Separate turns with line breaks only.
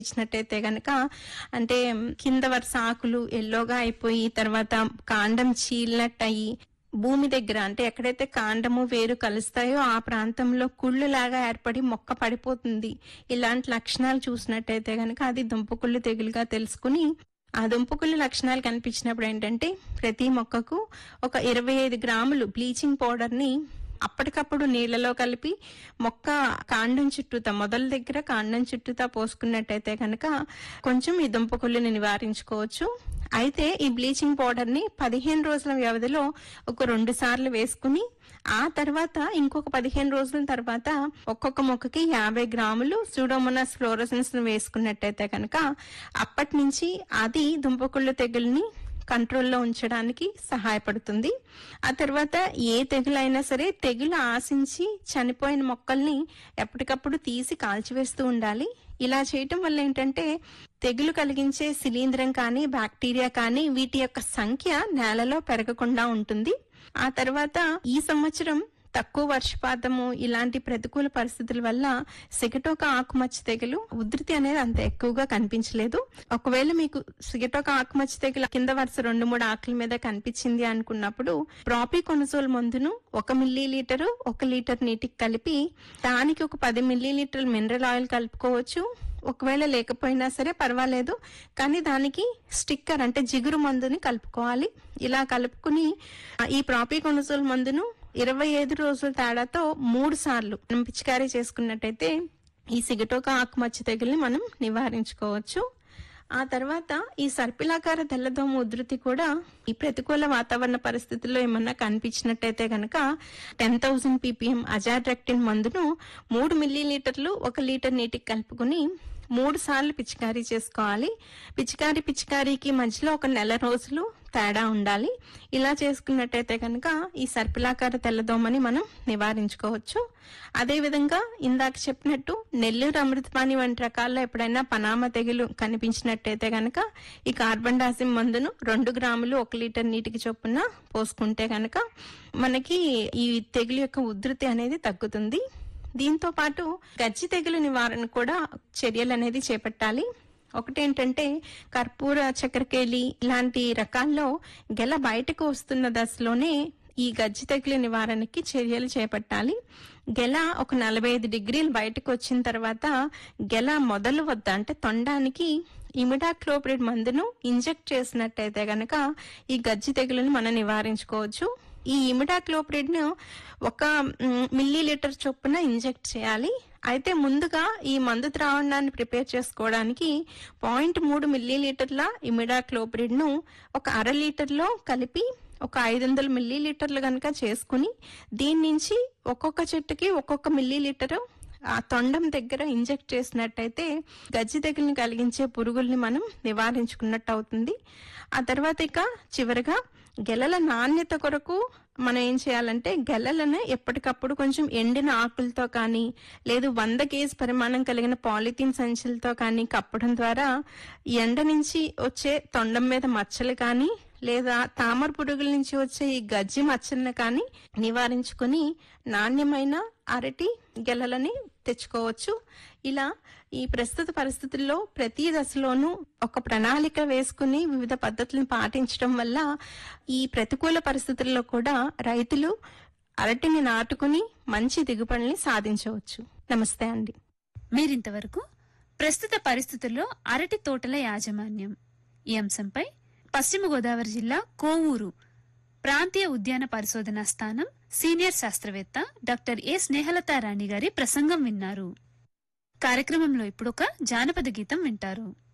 ఇచ్చినట్టయితే గనక అంటే కింద వరుస ఆకులు ఎల్లోగా అయిపోయి తర్వాత కాండం చీలినట్టు అయ్యి భూమి దగ్గర అంటే ఎక్కడైతే కాండము వేరు కలుస్తాయో ఆ ప్రాంతంలో కుళ్ళు లాగా ఏర్పడి మొక్క పడిపోతుంది ఇలాంటి లక్షణాలు చూసినట్టయితే గనక అది దుంపకుళ్ళు తెగులుగా తెలుసుకుని ఆ దుంపకుళ్ళు లక్షణాలు కనిపించినప్పుడు ఏంటంటే ప్రతి మొక్కకు ఒక ఇరవై ఐదు గ్రాములు బ్లీచింగ్ పౌడర్ ని అప్పటికప్పుడు నీళ్లలో కలిపి మొక్క కాండం చుట్టూతా మొదల దగ్గర కాండం చుట్టూతా పోసుకున్నట్టయితే కనుక కొంచెం ఈ దుంపకుళ్ళని నివారించుకోవచ్చు అయితే ఈ బ్లీచింగ్ పౌడర్ ని పదిహేను రోజుల వ్యవధిలో ఒక రెండు సార్లు వేసుకుని ఆ తర్వాత ఇంకొక పదిహేను రోజుల తర్వాత ఒక్కొక్క మొక్కకి యాభై గ్రాములు సూడోమోనాస్ ఫ్లోరోసెన్స్ వేసుకున్నట్టయితే కనుక అప్పటి నుంచి అది దుంపకుళ్ళు తెగుల్ని కంట్రోల్లో ఉంచడానికి సహాయపడుతుంది ఆ తర్వాత ఏ తెగులైనా సరే తెగులు ఆశించి చనిపోయిన మొక్కల్ని ఎప్పటికప్పుడు తీసి కాల్చివేస్తూ ఉండాలి ఇలా చేయటం వల్ల ఏంటంటే తెగులు కలిగించే శిలీంధ్రం కానీ బ్యాక్టీరియా కానీ వీటి యొక్క సంఖ్య నేలలో పెరగకుండా ఉంటుంది ఆ తర్వాత ఈ సంవత్సరం తక్కువ వర్షపాతము ఇలాంటి ప్రతికూల పరిస్థితుల వల్ల సిగటోక ఆకుమచ్చ తెగులు ఉధృతి అనేది అంత ఎక్కువగా కనిపించలేదు ఒకవేళ మీకు సిగటోక ఆకుమచ్చ తెగులు కింద వరుస రెండు మూడు ఆకుల మీద కనిపించింది అనుకున్నప్పుడు ప్రాపీ కొనసోల్ మందును ఒక మిల్లీ లీటరు ఒక లీటర్ నీటికి కలిపి దానికి ఒక పది మిల్లీ లీటర్ల మినరల్ ఆయిల్ కలుపుకోవచ్చు ఒకవేళ లేకపోయినా సరే పర్వాలేదు కానీ దానికి స్టిక్కర్ అంటే జిగురు మందుని కలుపుకోవాలి ఇలా కలుపుకుని ఆ, ఈ ప్రాపీ కొనసోల్ మందును ఇరవై ఐదు రోజుల తేడాతో మూడు సార్లు మనం పిచికారీ చేసుకున్నట్టయితే ఈ సిగటోక ఆకుమచ్చ తెగుల్ని మనం నివారించుకోవచ్చు ఆ తర్వాత ఈ సర్పిలాకార తెల్లదోమ ఉధృతి కూడా ఈ ప్రతికూల వాతావరణ పరిస్థితుల్లో ఏమన్నా కనిపించినట్టయితే గనక టెన్ థౌసండ్ పీపీఎం అజాడ్రెక్టిన్ మందును మూడు మిల్లీ లీటర్లు ఒక లీటర్ నీటికి కలుపుకుని మూడు సార్లు పిచికారీ చేసుకోవాలి పిచికారీ పిచికారీకి మధ్యలో ఒక నెల రోజులు తేడా ఉండాలి ఇలా చేసుకున్నట్టయితే కనుక ఈ సర్పిలాకార తెల్లదోమని మనం నివారించుకోవచ్చు అదేవిధంగా ఇందాక చెప్పినట్టు నెల్లూరు అమృతపాణి వంటి రకాల్లో ఎప్పుడైనా పనామ తెగులు కనిపించినట్టయితే గనక ఈ కార్బన్ డాసిమ్ మందును రెండు గ్రాములు ఒక లీటర్ నీటికి చొప్పున పోసుకుంటే గనక మనకి ఈ తెగులు యొక్క ఉధృతి అనేది తగ్గుతుంది దీంతో పాటు గజ్జి తెగులు నివారణ కూడా చర్యలు అనేది చేపట్టాలి ఒకటేంటంటే కర్పూర చక్కెరకేళి ఇలాంటి రకాల్లో గెల బయటకు వస్తున్న దశలోనే ఈ గజ్జి తెగులు నివారణకి చర్యలు చేపట్టాలి గెల ఒక నలభై ఐదు డిగ్రీలు బయటకు వచ్చిన తర్వాత గెల మొదలు వద్ద అంటే తొండానికి ఇమిడాక్లోప్రిడ్ మందును ఇంజెక్ట్ చేసినట్టయితే గనక ఈ గజ్జి తెగులను మనం నివారించుకోవచ్చు ఈ ఇమిడాక్లోప్రిడ్ ను ఒక మ్, మిల్లీ లీటర్ చొప్పున ఇంజెక్ట్ చేయాలి అయితే ముందుగా ఈ మందు ద్రావణాన్ని ప్రిపేర్ చేసుకోవడానికి పాయింట్ మూడు మిల్లీ లీటర్ల ఇమిడాక్లోప్రిడ్ ను ఒక అర లీటర్లో కలిపి ఒక ఐదు వందల మిల్లీ లీటర్లు కనుక చేసుకుని దీని నుంచి ఒక్కొక్క చెట్టుకి ఒక్కొక్క మిల్లీ లీటరు ఆ తొండం దగ్గర ఇంజెక్ట్ చేసినట్టయితే గజ్జి తెగుల్ని కలిగించే పురుగుల్ని మనం నివారించుకున్నట్టు అవుతుంది ఆ తర్వాత ఇక చివరిగా గెలల నాణ్యత కొరకు మనం ఏం చేయాలంటే గెలలను ఎప్పటికప్పుడు కొంచెం ఎండిన ఆకులతో కానీ లేదు వంద కేజీ పరిమాణం కలిగిన పాలిథీన్ సంచులతో కానీ కప్పడం ద్వారా ఎండ నుంచి వచ్చే తొండం మీద మచ్చలు కానీ లేదా తామర పురుగుల నుంచి వచ్చే ఈ గజ్జి మచ్చలను కానీ నివారించుకుని నాణ్యమైన అరటి గెలలని తెచ్చుకోవచ్చు ఇలా ఈ ప్రస్తుత పరిస్థితుల్లో ప్రతి దశలోనూ ఒక ప్రణాళిక వేసుకుని వివిధ పద్ధతులను పాటించడం వల్ల ఈ ప్రతికూల పరిస్థితుల్లో కూడా రైతులు అరటిని నాటుకుని మంచి దిగుబడిని సాధించవచ్చు నమస్తే అండి
మీరింతవరకు ప్రస్తుత పరిస్థితుల్లో అరటి తోటల యాజమాన్యం ఈ అంశంపై పశ్చిమ గోదావరి జిల్లా కోవూరు ప్రాంతీయ ఉద్యాన పరిశోధనా స్థానం సీనియర్ శాస్త్రవేత్త డాక్టర్ ఏ స్నేహలతారాణి గారి ప్రసంగం విన్నారు కార్యక్రమంలో ఇప్పుడొక జానపద గీతం వింటారు